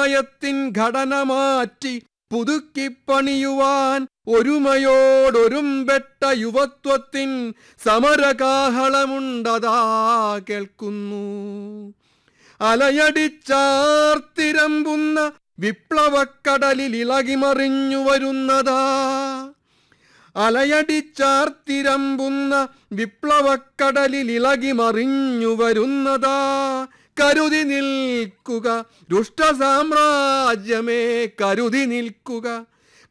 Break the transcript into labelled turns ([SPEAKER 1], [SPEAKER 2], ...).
[SPEAKER 1] സമയത്തിൻ ഘടന മാറ്റി പുതുക്കിപ്പണിയുവാൻ ഒരുമയോടൊരുമ്പെട്ട യുവത്വത്തിൻ സമരകാഹളമുണ്ടതാ കേൾക്കുന്നു അലയടിച്ചാർത്തിരമ്പുന്ന വിപ്ലവക്കടലിൽ ഇളകിമറിഞ്ഞു വരുന്നതാ അലയടിച്ചാർത്തിരമ്പുന്ന വിപ്ലവക്കടലിൽ ഇളകിമറിഞ്ഞു വരുന്നതാ കരുതി നിൽക്കുക ദുഷ്ടസാമ്രാജ്യമേ കരുതി നിൽക്കുക